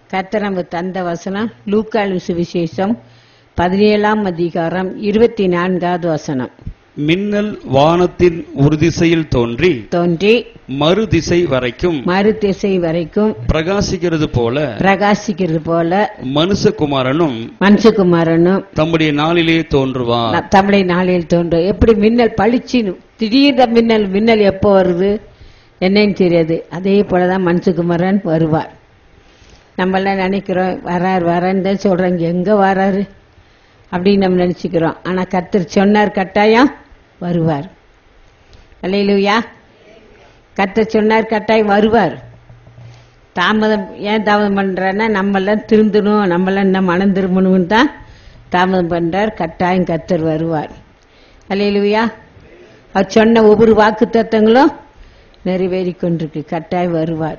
கர்த்தர் நமக்கு தந்த வசனம் லூக்காலின் சுவிசேஷம் பதினேழாம் அதிகாரம் இருபத்தி நான்காவது வசனம் மின்னல் வானத்தின் ஒரு திசையில் தோன்றி தோன்றி மறு திசை வரைக்கும் மறு திசை வரைக்கும் பிரகாசிக்கிறது போல பிரகாசிக்கிறது போல மனுஷகுமாரனும் மனுஷகுமாரனும் தம்முடைய நாளிலே தோன்றுவார் ந- தமிழை நாளில் தோன்றும் எப்படி மின்னல் பளிச்சுன்னு திடீர்னு மின்னல் மின்னல் எப்போ வருது என்னன்னு தெரியாது அதே போலதான் மனுஷகுமாரன் வருவார் நம்ம எல்லாம் நினைக்கிறோம் வரார் வரான்னு தான் சொல்றாங்க எங்க வராரு அப்படின்னு நம்ம நினைச்சுக்கிறோம் ஆனா கர்த்தர் சொன்னார் கட்டாயம் வருவார் அல்லையிலுயா கர்த்தர் சொன்னார் கட்டாயம் வருவார் தாமதம் ஏன் தாமதம் பண்றாருன்னா நம்ம எல்லாம் திருந்தணும் நம்ம எல்லாம் இன்னும் மனம் திரும்பணும்னு தான் தாமதம் பண்றார் கட்டாயம் கர்த்தர் வருவார் அல்லையிலுயா அவர் சொன்ன ஒவ்வொரு வாக்கு தத்தங்களும் நிறைவேறி கொண்டிருக்கு கட்டாயம் வருவார்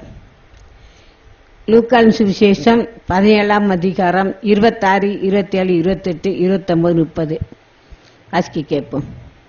லூக்கான் சுவிசேஷம் பதினேழாம் அதிகாரம் இருபத்தாறு இருபத்தேழு இருபத்தெட்டு இருபத்தொன்பது முப்பது வாசிக்க கேட்போம்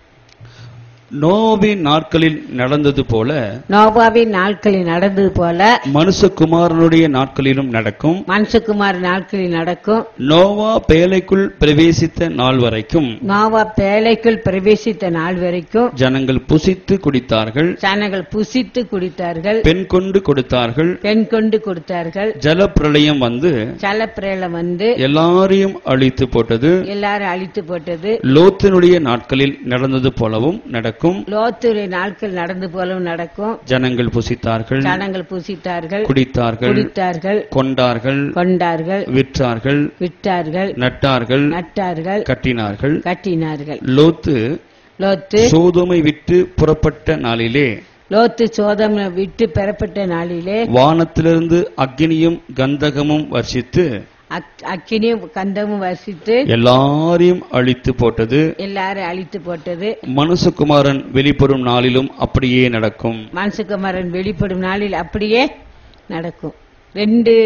நோவின் நாட்களில் நடந்தது போல நோபாவின் நாட்களில் நடந்தது போல மனுஷகுமாரனுடைய நாட்களிலும் நடக்கும் மனுஷகுமார் நாட்களில் நடக்கும் நோவா பேலைக்குள் பிரவேசித்த நாள் வரைக்கும் நோவா பேழைக்குள் பிரவேசித்த நாள் வரைக்கும் ஜனங்கள் புசித்து குடித்தார்கள் ஜனங்கள் புசித்து குடித்தார்கள் பெண் கொண்டு கொடுத்தார்கள் பெண் கொண்டு கொடுத்தார்கள் ஜலப்பிரளயம் வந்து ஜலப்பிரேலம் வந்து எல்லாரையும் அழித்து போட்டது எல்லாரும் அழித்து போட்டது லோத்தினுடைய நாட்களில் நடந்தது போலவும் நடக்கும் லோத்துடைய நாட்கள் நடந்து போலவும் நடக்கும் ஜனங்கள் புசித்தார்கள் ஜனங்கள் புசித்தார்கள் குடித்தார்கள் குடித்தார்கள் கொண்டார்கள் கொண்டார்கள் விற்றார்கள் விட்டார்கள் நட்டார்கள் நட்டார்கள் கட்டினார்கள் கட்டினார்கள் லோத்து லோத்து சோதோமை விட்டு புறப்பட்ட நாளிலே லோத்து சோதம் விட்டு பெறப்பட்ட நாளிலே வானத்திலிருந்து அக்கினியும் கந்தகமும் வர்ஷித்து அக்- அக்கினியும் கந்தமும் வசித்து எல்லாரையும் அழித்து போட்டது எல்லாரும் அழித்து போட்டது மனுஷகுமாரன் வெளிப்படும் நாளிலும் அப்படியே நடக்கும் மனசுக்குமரன் வெளிப்படும் நாளில் அப்படியே நடக்கும் ரெண்டு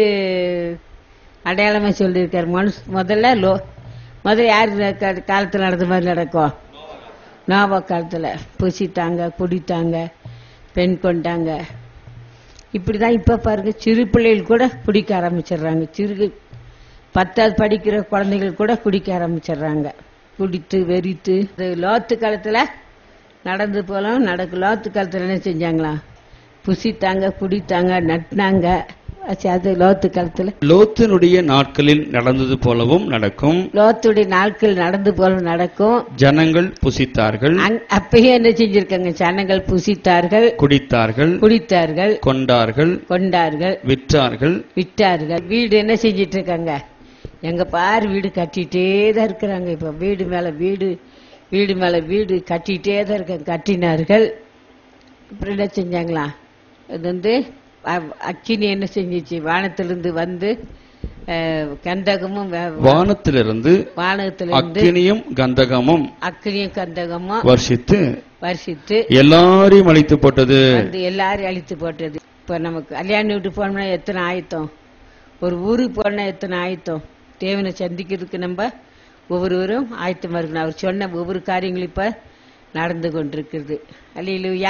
அடையாளமா சொல்லியிருக்காரு மனுஷ முதல்ல லோ முதல்ல யார் க- காலத்துல நடந்த மாதிரி நடக்கும் நோவா காலத்துல புசித்தாங்க குடித்தாங்க பெண் கொண்டாங்க இப்படிதான் இப்ப பாருங்க சிறு பிள்ளைகள் கூட குடிக்க ஆரம்பிச்சிடுறாங்க சிறு பத்தாவது படிக்கிற குழந்தைகள் கூட குடிக்க ஆரம்பிச்சிடுறாங்க குடித்து வெறித்து இது லோத்து காலத்துல நடந்து போலாம் நடக்கு லோத்து காலத்துல என்ன செஞ்சாங்களா புசித்தாங்க குடித்தாங்க நட்டினாங்க ஆச்சு, அது லோத்து காலத்துல லோத்தினுடைய நாட்களில் நடந்தது போலவும் நடக்கும் லோத்துடைய நாட்கள் நடந்து போல நடக்கும் ஜனங்கள் புசித்தார்கள் அங்- அப்பயே என்ன செஞ்சிருக்காங்க ஜனங்கள் புசித்தார்கள் குடித்தார்கள் குடித்தார்கள் கொண்டார்கள் கொண்டார்கள் விற்றார்கள் விட்டார்கள் வீடு என்ன செஞ்சிட்டு இருக்காங்க எங்க பாரு வீடு கட்டிட்டே தான் இருக்கிறாங்க இப்ப வீடு மேல வீடு வீடு மேல வீடு கட்டிட்டே தான் இருக்காங்க கட்டினார்கள் அப்புறம் என்ன செஞ்சாங்களா இது வந்து அ- அக்கினி என்ன செஞ்சிச்சு வானத்திலிருந்து வந்து அஹ், கந்தகமும் வே- வானத்திலிருந்து வானத்திலிருந்து அக்கினியும் கந்தகமும் அக்கினியும் கந்தகமும் வர்ஷித்து வருஷித்து எல்லாரையும் அழித்து போட்டது வந்து எல்லாரும் அழித்து போட்டது இப்ப நமக்கு கல்யாணம் வீட்டு போனோம்னா எத்தனை ஆயத்தம் ஒரு ஊருக்கு போனா எத்தனை ஆயத்தம் தேவனை சந்திக்கிறதுக்கு நம்ம ஒவ்வொருவரும் ஆயத்தமா இருக்கணும் அவர் சொன்ன ஒவ்வொரு காரியங்களும் இப்ப நடந்து கொண்டிருக்கிறது அல்லையிலுயா